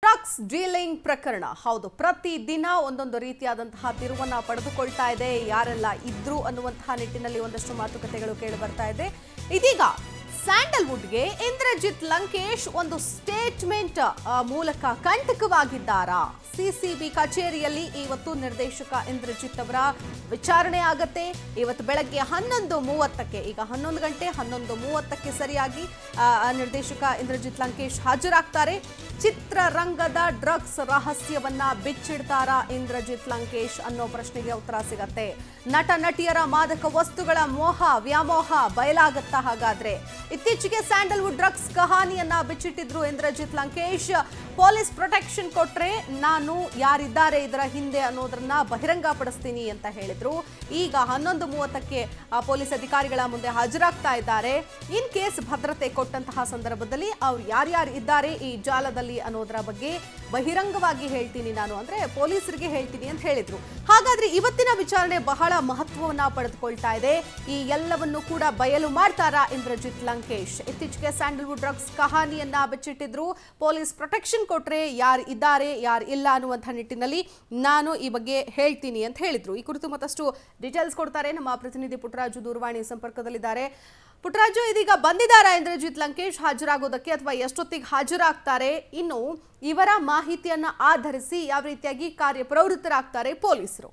drugs dealing ಪ್ರಕರಣ ಹೌದು ಪ್ರತಿ ದಿನ ಒಂದೊಂದು ರೀತಿಯಾದಂತಹ ತಿರುವನ್ನ ಪಡೆದುಕೊಳ್ತಾ ಇದೆ ಯಾರೆಲ್ಲ ಇದ್ರು ಅನ್ನುವಂತಹ ನಿಟ್ಟಿನಲ್ಲಿ ಒಂದಷ್ಟು ಮಾತುಕತೆಗಳು ಕೇಳಿ ಬರ್ತಾ ಇದೆ ಇದೀಗ ಸ್ಯಾಂಡಲ್ವುಡ್ಗೆ ಇಂದ್ರಜಿತ್ ಲಂಕೇಶ್ ಒಂದು ಸ್ಟೇಟ್ಮೆಂಟ್ ಮೂಲಕ ಕಂಟಕವಾಗಿದ್ದಾರಾ ಸಿಸಿಬಿ ಕಚೇರಿಯಲ್ಲಿ ಇವತ್ತು ನಿರ್ದೇಶಕ ಇಂದ್ರಜಿತ್ ಅವರ ವಿಚಾರಣೆ ಆಗತ್ತೆ ಇವತ್ತು ಬೆಳಗ್ಗೆ ಹನ್ನೊಂದು ಮೂವತ್ತಕ್ಕೆ ಈಗ ಹನ್ನೊಂದು ಗಂಟೆ ಹನ್ನೊಂದು ಮೂವತ್ತಕ್ಕೆ ಸರಿಯಾಗಿ ಆ, ಆ ನಿರ್ದೇಶಕ ಇಂದ್ರಜಿತ್ ಲಂಕೇಶ್ ಹಾಜರಾಗ್ತಾರೆ ಚಿತ್ರರಂಗದ ಡ್ರಗ್ಸ್ ರಹಸ್ಯವನ್ನ ಬಿಚ್ಚಿಡ್ತಾರಾ ಇಂದ್ರಜಿತ್ ಲಂಕೇಶ್ ಅನ್ನೋ ಪ್ರಶ್ನೆಗೆ ಉತ್ತರ ಸಿಗತ್ತೆ ನಟ ನಟಿಯರ ಮಾದಕ ವಸ್ತುಗಳ ಮೋಹ ವ್ಯಾಮೋಹ ಬಯಲಾಗತ್ತಾ ಹಾಗಾದ್ರೆ ಇತ್ತೀಚೆಗೆ ಸ್ಯಾಂಡಲ್ವುಡ್ ಡ್ರಗ್ಸ್ ಕಹಾನಿಯನ್ನ ಬಿಚ್ಚಿಟ್ಟಿದ್ರು ಇಂದ್ರಜಿತ್ ಲಂಕೇಶ್ ಪೊಲೀಸ್ ಪ್ರೊಟೆಕ್ಷನ್ ಕೊಟ್ರೆ ನಾನು ಯಾರಿದ್ದಾರೆ ಇದರ ಹಿಂದೆ ಅನ್ನೋದನ್ನ ಬಹಿರಂಗಪಡಿಸ್ತೀನಿ ಅಂತ ಹೇಳಿದ್ರು ಈಗ ಹನ್ನೊಂದು ಮೂವತ್ತಕ್ಕೆ ಆ, ಪೊಲೀಸ್ ಅಧಿಕಾರಿಗಳ ಮುಂದೆ ಹಾಜರಾಗ್ತಾ ಇದ್ದಾರೆ ಇನ್ ಕೇಸ್ ಭದ್ರತೆ ಕೊಟ್ಟಂತಹ ಸಂದರ್ಭದಲ್ಲಿ ಅವ್ರು ಯಾರ್ಯಾರು ಇದ್ದಾರೆ ಈ ಜಾಲದಲ್ಲಿ ಅನ್ನೋದರ ಬಗ್ಗೆ ಬಹಿರಂಗವಾಗಿ ಹೇಳ್ತೀನಿ ನಾನು ಅಂದ್ರೆ ಪೊಲೀಸರಿಗೆ ಹೇಳ್ತೀನಿ ಅಂತ ಹೇಳಿದ್ರು ಹಾಗಾದ್ರೆ ಇವತ್ತಿನ ವಿಚಾರಣೆ ಬಹಳ ಮಹತ್ವವನ್ನ ಪಡೆದುಕೊಳ್ತಾ ಇದೆ ಈ ಎಲ್ಲವನ್ನು ಕೂಡ ಬಯಲು ಮಾಡ್ತಾರಾ ಇಂದ್ರಜಿತ್ ಲಂಕೇಶ್ ಇತ್ತೀಚೆಗೆ ಸ್ಯಾಂಡಲ್ವುಡ್ ಡ್ರಗ್ಸ್ ಕಹಾನಿಯನ್ನ ಬಚ್ಚಿಟ್ಟಿದ್ರು ಪೊಲೀಸ್ ಪ್ರೊಟೆಕ್ಷನ್ ಕೊಟ್ರೆ ಯಾರು ಇದ್ದಾರೆ ಯಾರು ಇಲ್ಲ ಅನ್ನುವಂಥ ನಿಟ್ಟಿನಲ್ಲಿ ನಾನು ಈ ಬಗ್ಗೆ ಹೇಳ್ತೀನಿ ಅಂತ ಹೇಳಿದ್ರು ಈ ಕುರಿತು ಮತ್ತಷ್ಟು ಡೀಟೇಲ್ಸ್ ಕೊಡ್ತಾರೆ ನಮ್ಮ ಪ್ರತಿನಿಧಿ ಪುಟ್ಟರಾಜು ದೂರವಾಣಿ ಸಂಪರ್ಕದಲ್ಲಿದ್ದಾರೆ ಪುಟ್ಟರಾಜು ಇದೀಗ ಬಂದಿದ್ದಾರಾ ಇಂದ್ರಜಿತ್ ಲಂಕೇಶ್ ಹಾಜರಾಗೋದಕ್ಕೆ ಅಥವಾ ಎಷ್ಟೊತ್ತಿಗೆ ಹಾಜರಾಗ್ತಾರೆ ಇನ್ನು ಇವರ ಮಾಹಿತಿಯನ್ನ ಆಧರಿಸಿ ಯಾವ ರೀತಿಯಾಗಿ ಕಾರ್ಯಪ್ರವೃತ್ತರಾಗ್ತಾರೆ ಪೊಲೀಸರು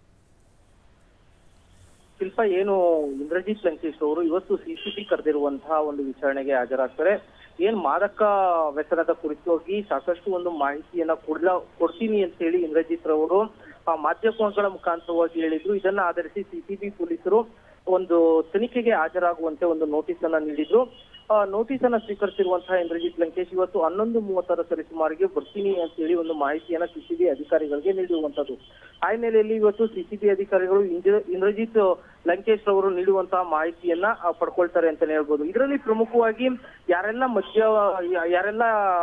ಶಿಲ್ಪ ಏನು ಇಂದ್ರಜಿತ್ ಲಂಕೇಶ್ ಅವರು ಇವತ್ತು ಸಿಸಿಬಿ ಕರೆದಿರುವಂತಹ ಒಂದು ವಿಚಾರಣೆಗೆ ಹಾಜರಾಗ್ತಾರೆ ಏನ್ ಮಾದಕ ವ್ಯಸನದ ಕುರಿತಾಗಿ ಸಾಕಷ್ಟು ಒಂದು ಮಾಹಿತಿಯನ್ನ ಕೊಡ್ಲ ಕೊಡ್ತೀನಿ ಅಂತ ಹೇಳಿ ಇಂದ್ರಜಿತ್ ರವರು ಆ ಮಾಧ್ಯಮಗಳ ಮುಖಾಂತರವಾಗಿ ಹೇಳಿದ್ರು ಇದನ್ನ ಆಧರಿಸಿ ಸಿಸಿಬಿ ಪೊಲೀಸರು ಒಂದು ತನಿಖೆಗೆ ಹಾಜರಾಗುವಂತೆ ಒಂದು ನೋಟಿಸ್ ಅನ್ನ ನೀಡಿದ್ರು ಆ ನೋಟಿಸ್ ಅನ್ನ ಸ್ವೀಕರಿಸಿರುವಂತಹ ಇಂದ್ರಜಿತ್ ಲಂಕೇಶ್ ಇವತ್ತು ಹನ್ನೊಂದು ಮೂವತ್ತರ ಸರಿಸುಮಾರಿಗೆ ಬರ್ತೀನಿ ಅಂತ ಹೇಳಿ ಒಂದು ಮಾಹಿತಿಯನ್ನ ಸಿಸಿಬಿ ಅಧಿಕಾರಿಗಳಿಗೆ ನೀಡಿರುವಂತದ್ದು ಆ ಹಿನ್ನೆಲೆಯಲ್ಲಿ ಇವತ್ತು ಸಿಸಿಬಿ ಅಧಿಕಾರಿಗಳು ಇಂದ್ರ- ಇಂದ್ರಜಿತ್ ಲಂಕೇಶ್ ಅವರು ನೀಡುವಂತಹ ಮಾಹಿತಿಯನ್ನ ಆ, ಪಡ್ಕೊಳ್ತಾರೆ ಅಂತಾನೆ ಹೇಳ್ಬೋದು ಇದರಲ್ಲಿ ಪ್ರಮುಖವಾಗಿ ಯಾರೆಲ್ಲ ಮದ್ಯ ಯಾ- ಯಾರೆಲ್ಲ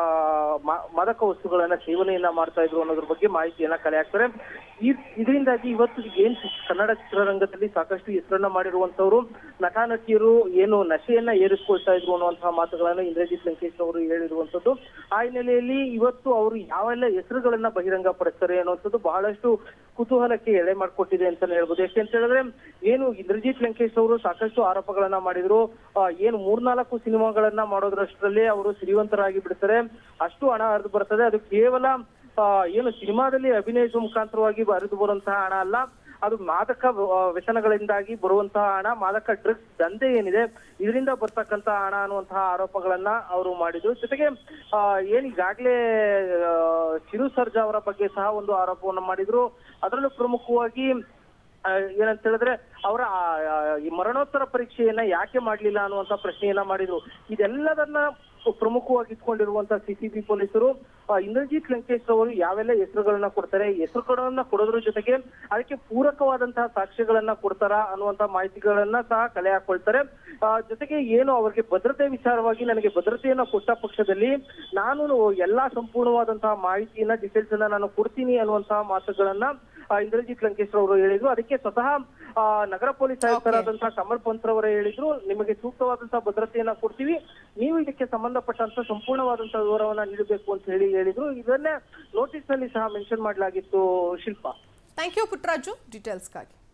ಮ- ಮಾದಕ ವಸ್ತುಗಳನ್ನ ಸೇವನೆಯನ್ನ ಮಾಡ್ತಾ ಇದ್ರು ಅನ್ನೋದ್ರ ಬಗ್ಗೆ ಮಾಹಿತಿಯನ್ನ ಕಲೆ ಹಾಕ್ತಾರೆ ಈ ಇದರಿಂದಾಗಿ ಇವತ್ತು ಏನ್ ಚಿ- ಕನ್ನಡ ಚಿತ್ರರಂಗದಲ್ಲಿ ಸಾಕಷ್ಟು ಹೆಸರನ್ನ ಮಾಡಿರುವಂತವ್ರು ನಟ ನಟಿಯರು ಏನು ನಶೆಯನ್ನ ಏರಿಸ್ಕೊಳ್ತಾ ಇದ್ರು ಅನ್ನುವಂತಹ ಮಾತುಗಳನ್ನ ಇಂದ್ರಜಿತ್ ಲಂಕೇಶ್ ಅವರು ಹೇಳಿರುವಂತದ್ದು ಆ ಹಿನ್ನೆಲೆಯಲ್ಲಿ ಇವತ್ತು ಅವರು ಯಾವೆಲ್ಲ ಹೆಸರುಗಳನ್ನ ಬಹಿರಂಗ ಪಡಿಸ್ತಾರೆ ಅನ್ನುವಂಥದ್ದು ಬಹಳಷ್ಟು ಕುತೂಹಲಕ್ಕೆ ಎಡೆ ಮಾಡಿಕೊಟ್ಟಿದೆ ಅಂತಾನೆ ಹೇಳ್ಬೋದು ಯಾಕೆಂತ ಹೇಳಿದ್ರೆ ಏನು ಇಂದ್ರಜಿತ್ ಲಂಕೇಶ್ ಅವರು ಸಾಕಷ್ಟು ಆರೋಪಗಳನ್ನ ಮಾಡಿದ್ರು ಆ, ಏನು ಮೂರ್ನಾಲ್ಕು ಸಿನಿಮಾಗಳನ್ನ ಮಾಡೋದ್ರಷ್ಟರಲ್ಲೇ ಅವರು ಶ್ರೀಮಂತರಾಗಿ ಬಿಡ್ತಾರೆ ಅಷ್ಟು ಹಣ ಹರಿದು ಬರ್ತದೆ ಅದು ಕೇವಲ ಆ, ಏನು ಸಿನಿಮಾದಲ್ಲಿ ಅಭಿನಯಿಸುವ ಮುಖಾಂತರವಾಗಿ ಹರಿದು ಬರುವಂತಹ ಹಣ ಅಲ್ಲ ಅದು ಮಾದಕ ಆ, ವ್ಯಸನಗಳಿಂದಾಗಿ ಬರುವಂತಹ ಹಣ ಮಾದಕ ಡ್ರಗ್ಸ್ ದಂಧೆ ಏನಿದೆ ಇದರಿಂದ ಬರ್ತಕ್ಕಂತಹ ಹಣ ಅನ್ನುವಂತಹ ಆರೋಪಗಳನ್ನ ಅವರು ಮಾಡಿದ್ರು ಜೊತೆಗೆ ಆ, ಏನ್ ಈಗಾಗ್ಲೇ ಆ, ಚಿರು ಸರ್ಜಾ ಅವರ ಬಗ್ಗೆ ಸಹ ಒಂದು ಆರೋಪವನ್ನ ಮಾಡಿದ್ರು ಅದರಲ್ಲೂ ಪ್ರಮುಖವಾಗಿ ಆ, ಏನಂತ ಹೇಳಿದ್ರೆ ಅವರ ಆ, ಆ, ಈ ಮರಣೋತ್ತರ ಪರೀಕ್ಷೆಯನ್ನ ಯಾಕೆ ಮಾಡ್ಲಿಲ್ಲ ಅನ್ನುವಂತ ಪ್ರಶ್ನೆಯನ್ನ ಮಾಡಿದ್ರು ಇದೆಲ್ಲದನ್ನ ಪ್ರಮುಖವಾಗಿ ಇಟ್ಕೊಂಡಿರುವಂತ ಸಿಸಿಬಿ ಪೊಲೀಸರು ಆ, ಇಂದ್ರಜಿತ್ ಲಂಕೇಶ್ ಅವರು ಯಾವೆಲ್ಲ ಹೆಸರುಗಳನ್ನ ಕೊಡ್ತಾರೆ ಹೆಸರುಗಳನ್ನ ಕೊಡೋದ್ರ ಜೊತೆಗೆ ಅದಕ್ಕೆ ಪೂರಕವಾದಂತಹ ಸಾಕ್ಷ್ಯಗಳನ್ನ ಕೊಡ್ತಾರಾ ಅನ್ನುವಂತ ಮಾಹಿತಿಗಳನ್ನ ಸಹ ಕಲೆ ಹಾಕೊಳ್ತಾರೆ ಆ, ಜೊತೆಗೆ ಏನು ಅವರಿಗೆ ಭದ್ರತೆ ವಿಚಾರವಾಗಿ ನನಗೆ ಭದ್ರತೆಯನ್ನ ಕೊಟ್ಟ ಪಕ್ಷದಲ್ಲಿ ನಾನು ಎಲ್ಲಾ ಸಂಪೂರ್ಣವಾದಂತಹ ಮಾಹಿತಿಯನ್ನ ಡೀಟೇಲ್ಸ್ ಅನ್ನ ನಾನು ಕೊಡ್ತೀನಿ ಅನ್ನುವಂತಹ ಮಾತುಗಳನ್ನ ಆ, ಇಂದ್ರಜಿತ್ ಲಂಕೇಶ್ ಅವರು ಹೇಳಿದ್ರು ಅದಕ್ಕೆ ಸ್ವತಃ ಆ, ನಗರ ಪೊಲೀಸ್ ಆಯುಕ್ತರಾದಂತಹ ಕಮಲ್ ಪಂತ್ ರವರೇ ಹೇಳಿದ್ರು ನಿಮಗೆ ಸೂಕ್ತವಾದಂತಹ ಭದ್ರತೆಯನ್ನ ಕೊಡ್ತೀವಿ ನೀವು ಇದಕ್ಕೆ ಸಂಬಂಧಪಟ್ಟಂತ ಸಂಪೂರ್ಣವಾದಂತಹ ವಿವರವನ್ನ ನೀಡಬೇಕು ಅಂತ ಹೇಳಿ ಹೇಳಿದ್ರು ಇದನ್ನೇ ನೋಟಿಸ್ ನಲ್ಲಿ ಸಹ ಮೆನ್ಷನ್ ಮಾಡಲಾಗಿತ್ತು ಶಿಲ್ಪ ಥ್ಯಾಂಕ್ ಯು ಪುಟ್ಟರಾಜು ಡೀಟೇಲ್ಸ್ಗಾಗಿ